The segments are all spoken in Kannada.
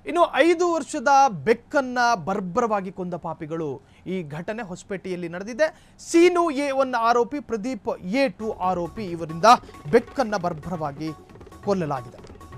ಇನ್ನು ಐದು ವರ್ಷದ ಬೆಕ್ಕನ್ನ ಬರ್ಬರವಾಗಿ ಕೊಂದ ಪಾಪಿಗಳು ಈ ಘಟನೆ ಹೊಸಪೇಟೆಯಲ್ಲಿ ನಡೆದಿದೆ ಸೀನು ಎ ಒನ್ ಆರೋಪಿ ಪ್ರದೀಪ್ ಎ ಟು ಆರೋಪಿ ಇವರಿಂದ ಬೆಕ್ಕನ್ನ ಬರ್ಬರವಾಗಿ ಕೊಲ್ಲಲಾಗಿದೆ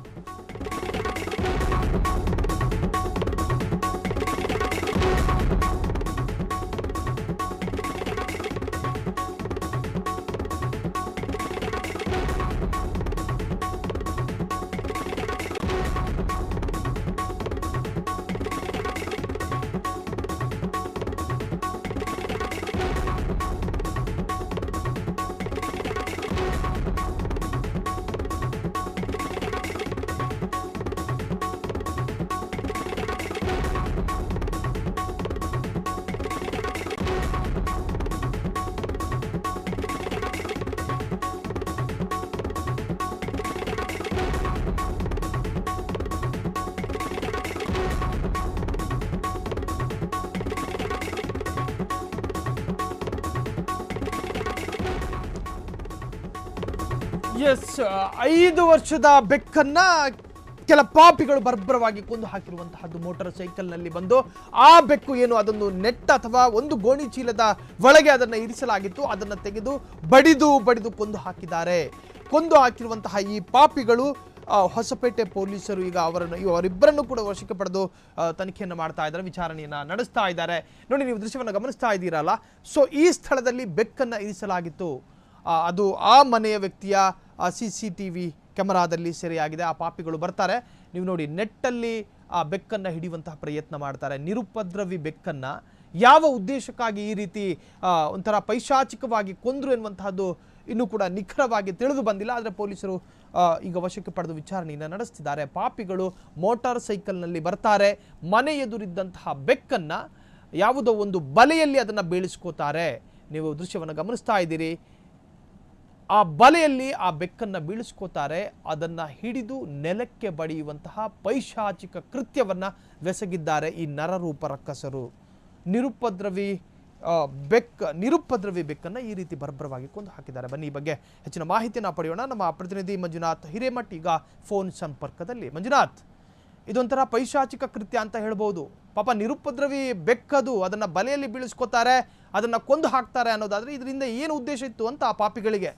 ಎಸ್ ಐದು ವರ್ಷದ ಬೆಕ್ಕನ್ನ ಕೆಲ ಪಾಪಿಗಳು ಬರ್ಬರವಾಗಿ ಕೊಂದು ಹಾಕಿರುವಂತಹದ್ದು ಮೋಟಾರ್ ಸೈಕಲ್ನಲ್ಲಿ ಬಂದು ಆ ಬೆಕ್ಕು ಏನು ಅದೊಂದು ನೆಟ್ ಅಥವಾ ಒಂದು ಗೋಣಿ ಚೀಲದ ಒಳಗೆ ಅದನ್ನು ಇರಿಸಲಾಗಿತ್ತು ಅದನ್ನು ತೆಗೆದು ಬಡಿದು ಬಡಿದು ಕೊಂದು ಹಾಕಿದ್ದಾರೆ ಕೊಂದು ಹಾಕಿರುವಂತಹ ಈ ಪಾಪಿಗಳು ಆ, ಹೊಸಪೇಟೆ ಪೊಲೀಸರು ಈಗ ಅವರನ್ನು ಅವರಿಬ್ಬರನ್ನು ಕೂಡ ವಶಕ್ಕೆ ಪಡೆದು ಆ, ತನಿಖೆಯನ್ನು ಮಾಡ್ತಾ ಇದ್ದಾರೆ ವಿಚಾರಣೆಯನ್ನ ನಡೆಸ್ತಾ ಇದ್ದಾರೆ ನೋಡಿ ನೀವು ದೃಶ್ಯವನ್ನು ಗಮನಿಸ್ತಾ ಇದ್ದೀರಲ್ಲ ಸೊ ಈ ಸ್ಥಳದಲ್ಲಿ ಬೆಕ್ಕನ್ನು ಇರಿಸಲಾಗಿತ್ತು ಆ, ಅದು ಆ ಮನೆಯ ವ್ಯಕ್ತಿಯ ಸಿ ಸಿ ಟಿ ವಿ ಕ್ಯಾಮರಾದಲ್ಲಿ ಸೆರೆಯಾಗಿದೆ ಆ ಪಾಪಿಗಳು ಬರ್ತಾರೆ ನೀವು ನೋಡಿ ನೆಟ್ಟಲ್ಲಿ ಆ ಬೆಕ್ಕನ್ನು ಹಿಡಿಯುವಂತಹ ಪ್ರಯತ್ನ ಮಾಡ್ತಾರೆ ನಿರುಪದ್ರವಿ ಬೆಕ್ಕನ್ನು ಯಾವ ಉದ್ದೇಶಕ್ಕಾಗಿ ಈ ರೀತಿ ಆ, ಒಂಥರ ಪೈಶಾಚಿಕವಾಗಿ ಕೊಂದ್ರು ಎನ್ನುವಂತಹದ್ದು ಇನ್ನೂ ಕೂಡ ನಿಖರವಾಗಿ ತಿಳಿದು ಬಂದಿಲ್ಲ ಆದರೆ ಪೊಲೀಸರು ಆ, ಈಗ ವಶಕ್ಕೆ ಪಡೆದು ವಿಚಾರಣೆಯನ್ನು ನಡೆಸ್ತಿದ್ದಾರೆ ಪಾಪಿಗಳು ಮೋಟಾರ್ ಸೈಕಲ್ನಲ್ಲಿ ಬರ್ತಾರೆ ಮನೆ ಎದುರಿದ್ದಂತಹ ಬೆಕ್ಕನ್ನು ಯಾವುದೋ ಒಂದು ಬಲೆಯಲ್ಲಿ ಅದನ್ನು ಬೀಳಿಸ್ಕೋತಾರೆ ನೀವು ದೃಶ್ಯವನ್ನು ಗಮನಿಸ್ತಾ ಇದ್ದೀರಿ ಆ ಬಲೆಯಲ್ಲಿ ಆ ಬೆಕ್ಕನ್ನು ಬೀಳಿಸ್ಕೋತಾರೆ ಅದನ್ನು ಹಿಡಿದು ನೆಲಕ್ಕೆ ಬಡಿಯುವಂತಹ ಪೈಶಾಚಿಕ ಕೃತ್ಯವನ್ನು ಬೆಸಗಿದ್ದಾರೆ ಈ ನರರೂಪ ರಕ್ಕಸರು ನಿರುಪದ್ರವಿ ಆ, ಬೆಕ್ಕ ನಿರುಪದ್ರವಿ ಬೆಕ್ಕನ್ನು ಈ ರೀತಿ ಬರ್ಬರವಾಗಿ ಕೊಂದು ಹಾಕಿದ್ದಾರೆ ಬನ್ನಿ ಈ ಬಗ್ಗೆ ಹೆಚ್ಚಿನ ಮಾಹಿತಿಯನ್ನು ಪಡೆಯೋಣ ನಮ್ಮ ಪ್ರತಿನಿಧಿ ಮಂಜುನಾಥ್ ಹಿರೇಮಠ್ ಈಗ ಫೋನ್ ಸಂಪರ್ಕದಲ್ಲಿ ಮಂಜುನಾಥ್ ಇದೊಂಥರ ಪೈಶಾಚಿಕ ಕೃತ್ಯ ಅಂತ ಹೇಳ್ಬೋದು ಪಾಪ ನಿರುಪದ್ರವಿ ಬೆಕ್ಕದು ಅದನ್ನ ಬಲೆಯಲ್ಲಿ ಬೀಳಿಸ್ಕೋತಾರೆ ಅದನ್ನ ಕೊಂದು ಹಾಕ್ತಾರೆ ಅನ್ನೋದಾದ್ರೆ ಇದರಿಂದ ಏನು ಉದ್ದೇಶ ಇತ್ತು ಅಂತ ಆ ಪಾಪಿಗಳಿಗೆ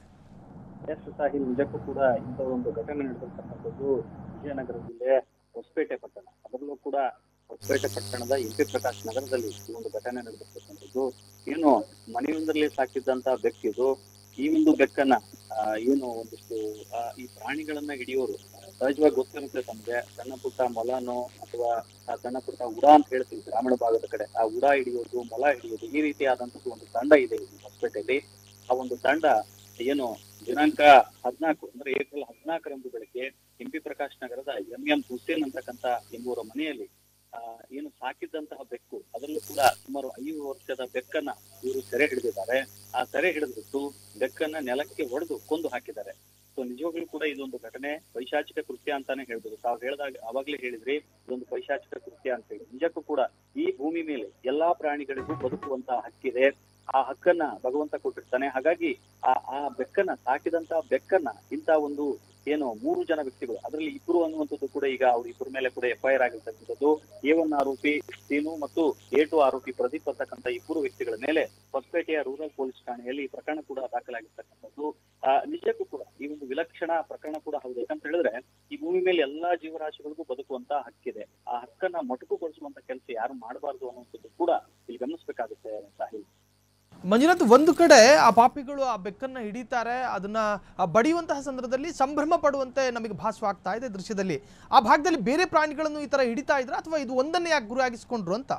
ಎಸ್ ಸಾಹಿಲ್ ನಿಜಕ್ಕೂ ಕೂಡ ಇಂಥ ಒಂದು ಘಟನೆ ನಡೆದಿರ್ತಕ್ಕಂಥದ್ದು ವಿಜಯನಗರ ಜಿಲ್ಲೆ ಹೊಸಪೇಟೆ ಪಟ್ಟಣ ಅದರಲ್ಲೂ ಕೂಡ ಹೊಸಪೇಟೆ ಪಟ್ಟಣದ ಎಂ ಪಿ ಪ್ರಕಾಶ್ ನಗರದಲ್ಲಿ ಈ ಒಂದು ಘಟನೆ ನಡೆದಿರ್ತಕ್ಕಂಥದ್ದು ಏನು ಮನೆಯೊಂದರಲ್ಲಿ ಸಾಕಿದ್ದಂತ ಬೆಕ್ಕಿದು ಈ ಒಂದು ಬೆಕ್ಕನ್ನ ಆ, ಏನು ಒಂದಿಷ್ಟು ಆ, ಈ ಪ್ರಾಣಿಗಳನ್ನ ಹಿಡಿಯೋರು ಆ, ಸಹಜವಾಗಿ ಗೊತ್ತಿರುತ್ತೆ ತಮ್ಗೆ ಸಣ್ಣ ಪುಟ್ಟ ಮೊಲನೋ ಅಥವಾ ಆ ಸಣ್ಣ ಪುಟ್ಟ ಉಡ ಅಂತ ಹೇಳ್ತೀವಿ ಗ್ರಾಮೀಣ ಭಾಗದ ಕಡೆ ಆ ಉಡ ಹಿಡಿಯೋದು ಮೊಲ ಹಿಡಿಯೋದು ಈ ರೀತಿಯಾದಂತಹ ಒಂದು ತಂಡ ಇದೆ ಇಲ್ಲಿ ಹೊಸಪೇಟೆಯಲ್ಲಿ ಆ ಒಂದು ತಂಡ ಏನು ದಿನಾಂಕ ಹದಿನಾಲ್ಕು ಅಂದ್ರೆ ಏಪ್ರಿಲ್ ಹದಿನಾಲ್ಕರಂದು ಬೆಳಗ್ಗೆ ಎಂ ಪಿ ಪ್ರಕಾಶ್ ನಗರದ ಎಂ ಎಂ ಹುಸೇನ್ ಅಂತಕ್ಕಂತ ಎಂಬುವರ ಮನೆಯಲ್ಲಿ ಆ, ಏನು ಸಾಕಿದ್ದಂತಹ ಬೆಕ್ಕು ಅದರಲ್ಲೂ ಕೂಡ ಸುಮಾರು ಐದು ವರ್ಷದ ಬೆಕ್ಕನ್ನ ಇವರು ಸೆರೆ ಹಿಡಿದಿದ್ದಾರೆ ಆ ಸೆರೆ ಹಿಡಿದ್ಬಿಟ್ಟು ಬೆಕ್ಕನ್ನ ನೆಲಕ್ಕೆ ಹೊಡೆದು ಕೊಂದು ಹಾಕಿದ್ದಾರೆ ಸೊ ನಿಜವಾಗ್ಲೂ ಕೂಡ ಇದೊಂದು ಘಟನೆ ಪೈಶಾಚಿಕ ಕೃತ್ಯ ಅಂತಾನೆ ಹೇಳ್ಬೋದು ತಾವು ಹೇಳಿದಾಗ ಅವಾಗ್ಲೇ ಹೇಳಿದ್ರಿ ಇದೊಂದು ಪೈಶಾಚಿಕ ಕೃತ್ಯ ಅಂತ ಹೇಳಿ ನಿಜಕ್ಕೂ ಕೂಡ ಈ ಭೂಮಿ ಮೇಲೆ ಎಲ್ಲಾ ಪ್ರಾಣಿಗಳಿಗೂ ಬದುಕುವಂತಹ ಹಕ್ಕಿದೆ ಆ ಹಕ್ಕನ್ನ ಭಗವಂತ ಕೊಟ್ಟಿರ್ತಾನೆ ಹಾಗಾಗಿ ಆ ಆ ಬೆಕ್ಕನ್ನ ಸಾಕಿದಂತ ಬೆಕ್ಕನ್ನ ಇಂತ ಒಂದು ಏನು ಮೂರು ಜನ ವ್ಯಕ್ತಿಗಳು ಅದರಲ್ಲಿ ಇಬ್ರು ಅನ್ನುವಂಥದ್ದು ಕೂಡ ಈಗ ಅವ್ರ ಇಬ್ಬರ ಮೇಲೆ ಕೂಡ ಎಫ್ ಐ ಆರ್ ಆಗಿರ್ತಕ್ಕಂಥದ್ದು ಎ ಒನ್ ಆರೋಪಿ ಸೀನು ಮತ್ತು ಎ ಟು ಆರೋಪಿ ಪ್ರದೀಪ್ ಅಂತಕ್ಕಂಥ ಇಬ್ಬರು ವ್ಯಕ್ತಿಗಳ ಮೇಲೆ ಹೊಸಪೇಟೆಯ ರೂರಲ್ ಪೊಲೀಸ್ ಠಾಣೆಯಲ್ಲಿ ಈ ಪ್ರಕರಣ ಕೂಡ ದಾಖಲಾಗಿರ್ತಕ್ಕಂಥದ್ದು ಆ, ನಿಜಕ್ಕೂ ಕೂಡ ಈ ಒಂದು ವಿಲಕ್ಷಣ ಪ್ರಕರಣ ಕೂಡ ಹೌದು ಯಾಕಂತ ಹೇಳಿದ್ರೆ ಈ ಭೂಮಿ ಮೇಲೆ ಎಲ್ಲಾ ಜೀವರಾಶಿಗಳಿಗೂ ಬದುಕುವಂತ ಹಕ್ಕಿದೆ ಆ ಹಕ್ಕನ್ನ ಮೊಟಕುಗೊಳಿಸುವಂತ ಕೆಲಸ ಯಾರು ಮಾಡಬಾರ್ದು ಅನ್ನುವಂಥದ್ದು ಕೂಡ ಇಲ್ಲಿ ಗಮನಿಸಬೇಕಾಗುತ್ತೆ ಸಾಹಿಲ್ ಮಂಜುನಾಥ್ ಒಂದು ಕಡೆ ಆ ಪಾಪಿಗಳು ಆ ಬೆಕ್ಕನ್ನ ಹಿಡಿತಾರೆ ಅದನ್ನ ಆ ಬಡಿಯುವಂತಹ ಸಂದರ್ಭದಲ್ಲಿ ಸಂಭ್ರಮ ಪಡುವಂತೆ ನಮಗೆ ಭಾಸವಾಗ್ತಾ ಇದೆ ದೃಶ್ಯದಲ್ಲಿ ಆ ಭಾಗದಲ್ಲಿ ಬೇರೆ ಪ್ರಾಣಿಗಳನ್ನು ಈ ತರ ಹಿಡಿತಾ ಇದ್ರ ಅಥವಾ ಇದು ಒಂದನ್ನೇ ಯಾಕೆ ಗುರಿಯಾಗಿಸ್ಕೊಂಡ್ರು ಅಂತ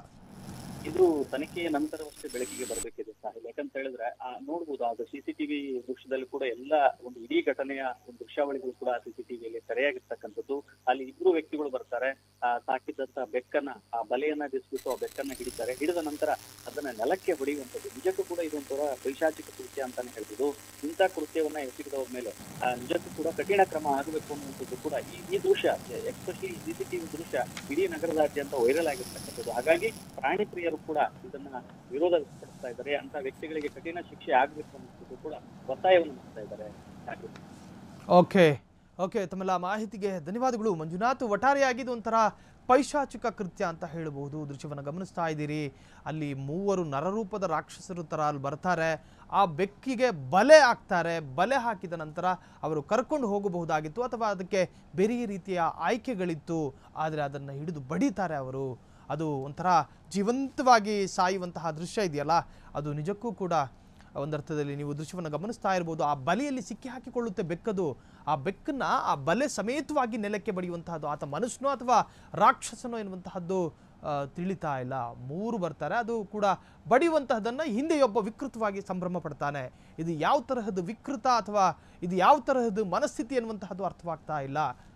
ಇದು ತನಿಖೆಯ ನಂತರವಷ್ಟೇ ಬೆಳಕಿಗೆ ಬರಬೇಕಿದೆ ಸಾಹಿಲ್ ಯಾಕಂತ ಹೇಳಿದ್ರೆ ಆ ನೋಡ್ಬೋದು ಅದು ಸಿಸಿಟಿವಿ ದೃಶ್ಯದಲ್ಲಿ ಕೂಡ ಎಲ್ಲ ಒಂದು ಇಡೀ ಘಟನೆಯ ಒಂದು ದೃಶ್ಯಾವಳಿಗಳು ಕೂಡ ಸಿಸಿಟಿವಿಯಲ್ಲಿ ಸೆರೆಯಾಗಿರ್ತಕ್ಕಂಥದ್ದು ಅಲ್ಲಿ ಇಬ್ರು ವ್ಯಕ್ತಿಗಳು ಬರ್ತಾರೆ ಆ ಸಾಕಿದಂತ ಬೆಕ್ಕನ್ನ ಆ ಬಲೆಯನ್ನ ಬಿಸ್ಬಿಟ್ಟು ಆ ಬೆಕ್ಕನ್ನ ಹಿಡಿತಾರೆ ಹಿಡಿದ ನಂತರ ಅದನ್ನ ನೆಲಕ್ಕೆ ಹೊಡೆಯುವಂಥದ್ದು ನಿಜಕ್ಕೂ ಕೂಡ ಇದೊಂಥರ ಪೈಶಾಚಿಕ ಕೃತ್ಯ ಅಂತಾನೆ ಹೇಳ್ಬೋದು ಇಂಥ ಕೃತ್ಯವನ್ನ ಎಸಗಿದವ್ರ ಮೇಲೆ ಆ, ನಿಜಕ್ಕೂ ಕೂಡ ಕಠಿಣ ಕ್ರಮ ಆಗಬೇಕು ಅನ್ನುವಂಥದ್ದು ಕೂಡ ಈ ಈ ದೃಶ್ಯ ಎಸ್ಪೆಷಲಿ ಸಿಸಿಟಿವಿ ದೃಶ್ಯ ಇಡೀ ನಗರದಾದ್ಯಂತ ವೈರಲ್ ಆಗಿರ್ತಕ್ಕಂಥದ್ದು ಹಾಗಾಗಿ ಪ್ರಾಣಿ ಪ್ರಿಯರು ಕೂಡ ಇದನ್ನ ವಿರೋಧ ವ್ಯಕ್ತಪಡಿಸ್ತಾ ಇದ್ದಾರೆ ಅಂತ ವ್ಯಕ್ತಿಗಳಿಗೆ ಕಠಿಣ ಶಿಕ್ಷೆ ಆಗ್ಬೇಕು ಅನ್ನೋದು ಕೂಡ ಒತ್ತಾಯವನ್ನು ಮಾಡ್ತಾ ಇದ್ದಾರೆ ಹಾಗೆ ಓಕೆ ಓಕೆ ತಮ್ಮೆಲ್ಲ ಮಾಹಿತಿಗೆ ಧನ್ಯವಾದಗಳು ಮಂಜುನಾಥ್ ಒಟ್ಟಾರೆಯಾಗಿ ಇದು ಒಂಥರ ಪೈಶಾಚಿಕ ಕೃತ್ಯ ಅಂತ ಹೇಳಬಹುದು ದೃಶ್ಯವನ್ನು ಗಮನಿಸ್ತಾ ಇದ್ದೀರಿ ಅಲ್ಲಿ ಮೂವರು ನರರೂಪದ ರಾಕ್ಷಸರು ಥರ ಅಲ್ಲಿ ಬರ್ತಾರೆ ಆ ಬೆಕ್ಕಿಗೆ ಬಲೆ ಹಾಕ್ತಾರೆ ಬಲೆ ಹಾಕಿದ ನಂತರ ಅವರು ಕರ್ಕೊಂಡು ಹೋಗಬಹುದಾಗಿತ್ತು ಅಥವಾ ಅದಕ್ಕೆ ಬೇರೆ ರೀತಿಯ ಆಯ್ಕೆಗಳಿತ್ತು ಆದರೆ ಅದನ್ನು ಹಿಡಿದು ಬಡಿತಾರೆ ಅವರು ಅದು ಒಂಥರ ಜೀವಂತವಾಗಿ ಸಾಯುವಂತಹ ದೃಶ್ಯ ಇದೆಯಲ್ಲ ಅದು ನಿಜಕ್ಕೂ ಕೂಡ ಒಂದರ್ಥದಲ್ಲಿ ನೀವು ದೃಶ್ಯವನ್ನು ಗಮನಿಸ್ತಾ ಇರ್ಬೋದು ಆ ಬಲೆಯಲ್ಲಿ ಸಿಕ್ಕಿ ಹಾಕಿಕೊಳ್ಳುತ್ತೆ ಬೆಕ್ಕದು ಆ ಬೆಕ್ಕನ್ನ ಆ ಬಲೆ ಸಮೇತವಾಗಿ ನೆಲಕ್ಕೆ ಬಡಿಯುವಂತಹದ್ದು ಆತ ಮನುಷ್ಯನೋ ಅಥವಾ ರಾಕ್ಷಸನೋ ಎನ್ನುವಂತಹದ್ದು ಆ, ತಿಳಿತಾ ಇಲ್ಲ ಮೂರು ಬರ್ತಾರೆ ಅದು ಕೂಡ ಬಡಿಯುವಂತಹದನ್ನ ಹಿಂದೆ ಒಬ್ಬ ವಿಕೃತವಾಗಿ ಸಂಭ್ರಮ ಪಡ್ತಾನೆ ಇದು ಯಾವ ತರಹದ ವಿಕೃತ ಅಥವಾ ಇದು ಯಾವ ತರಹದ ಮನಸ್ಥಿತಿ ಎನ್ನುವಂತಹದ್ದು ಅರ್ಥವಾಗ್ತಾ ಇಲ್ಲ